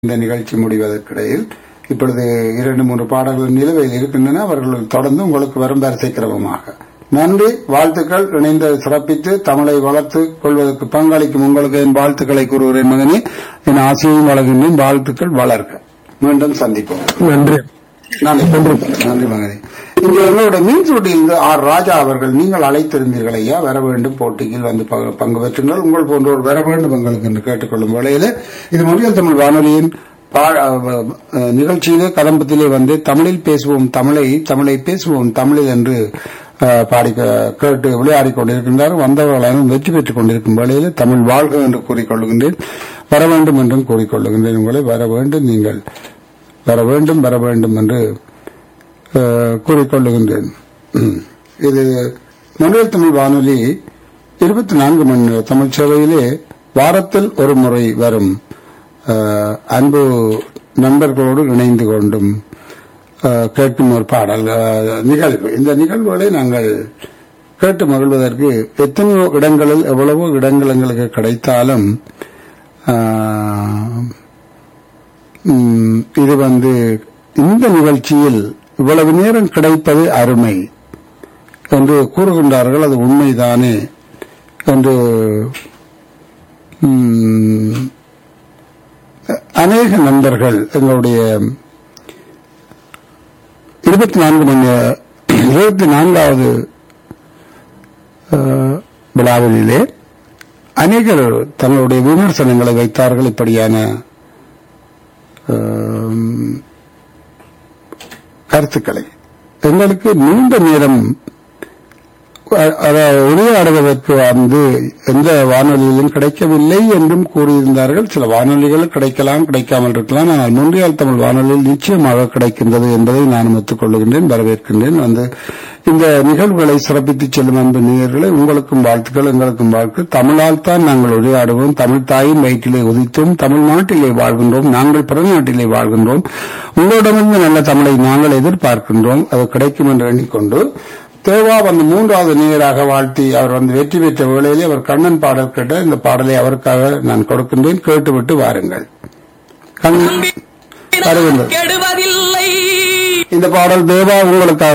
இந்த நிகழ்ச்சி முடிவதற்கிடையில் இப்பொழுது இரண்டு மூன்று பாடல்கள் நிலுவையில் இருக்கின்றன அவர்கள் தொடர்ந்து உங்களுக்கு வரும் வரிசை கிரமமாக நன்றி வாழ்த்துக்கள் இணைந்து சிறப்பித்து தமிழை வளர்த்துக் கொள்வதற்கு பங்களிக்கும் உங்களுக்கு என் வாழ்த்துக்களை கூறுகிறேன் மகனே என் ஆசையும் வழங்குகின்றேன் வாழ்த்துக்கள் வளர்க மீண்டும் சந்திப்போம் நன்றி நன்றி நன்றி மகனே இன்று எங்களோட மீன்சூட்டியிலிருந்து ஆர் ராஜா அவர்கள் நீங்கள் அழைத்திருந்தீர்கள் ஐயா வர வேண்டும் போட்டியில் வந்து பங்கு- பங்கு பெற்றுங்கள் உங்கள் போன்றோர் வர வேண்டும் எங்களுக்கு என்று கேட்டுக்கொள்ளும் வேளையில இது மொழியல் தமிழ் வானொலியின் பா- அஹ் அஹ் நிகழ்ச்சியிலே கதம்பத்திலே வந்து தமிழில் பேசுவோம் தமிழை தமிழை பேசுவோம் தமிழில் என்று அஹ், பாடி கேட்டு விளையாடிக் கொண்டிருக்கின்றார் வந்தவர்களும் வெற்றி பெற்றுக் கொண்டிருக்கும் வேளையிலே தமிழ் வாழ்க என்று கூறிக்கொள்கின்றேன் வர வேண்டும் என்றும் கூறிக்கொள்ளுகின்றேன் உங்களை வர வேண்டும் நீங்கள் வர வேண்டும் வர வேண்டும் என்று அஹ், கூறிக்கொள்ளுகின்றேன் ம். இது மொழியல் தமிழ் வானொலி இருபத்தி நான்கு மணி நேர தமிழ் சேவையிலே வாரத்தில் ஒரு முறை வரும் அஹ், அன்பு நண்பர்களோடு இணைந்து கொண்டும் அஹ், கேட்கும் ஒரு பாடல் அஹ், நிகழ்வு இந்த நிகழ்வுகளை நாங்கள் கேட்டு மகிழ்வதற்கு எத்தனையோ இடங்களில் எவ்வளவோ இடங்கள் எங்களுக்கு கிடைத்தாலும் அஹ், ம், இது வந்து இந்த நிகழ்ச்சியில் இவ்வளவு நேரம் கிடைப்பது அருமை என்று கூறுகின்றார்கள் அது உண்மைதானே என்று ம், அநேக நண்பர்கள் எங்களுடைய இருபத்தி நான்கு மணி நே- இருபத்தி நான்காவது அஹ், விழாவிலே அநேகர் தங்களுடைய விமர்சனங்களை வைத்தார்கள் இப்படியான ஆம், கருத்துக்களை எங்களுக்கு நீண்ட நேரம் அ- அதாவது உரையாடுவதற்கு வந்து எந்த வானொலியிலும் கிடைக்கவில்லை என்றும் கூறியிருந்தார்கள் சில வானொலிகள் கிடைக்கலாம் கிடைக்காமல் இருக்கலாம் ஆனால் முன்றியால் தமிழ் வானொலியில் நிச்சயமாக கிடைக்கின்றது என்பதை நான் ஒத்துக்கொள்ளுகின்றேன் வரவேற்கின்றேன் வந்து இந்த நிகழ்வுகளை சிறப்பித்து செல்லும் அன்பு நேயர்களை உங்களுக்கும் வாழ்த்துக்கள் எங்களுக்கும் வாழ்த்து தமிழால் தான் நாங்கள் உரையாடுவோம் தமிழ் தாயின் வயிற்றிலே உதித்தோம் தமிழ்நாட்டிலே வாழ்கின்றோம் நாங்கள் பிறநாட்டிலே வாழ்கின்றோம் உங்களிடமிருந்து நல்ல தமிழை நாங்கள் எதிர்பார்க்கின்றோம் அது கிடைக்கும் என்று எண்ணிக்கொண்டு தேவா வந்து மூன்றாவது நேராக வாழ்த்தி அவர் வந்து வெற்றி பெற்ற வேளையிலே அவர் கண்ணன் பாடல் கேட்ட இந்த பாடலை அவருக்காக நான் கொடுக்கின்றேன் கேட்டுவிட்டு வாருங்கள் கண்ணன் வருகின்றது கெடுவதில்லை இந்த பாடல் தேவா உங்களுக்காக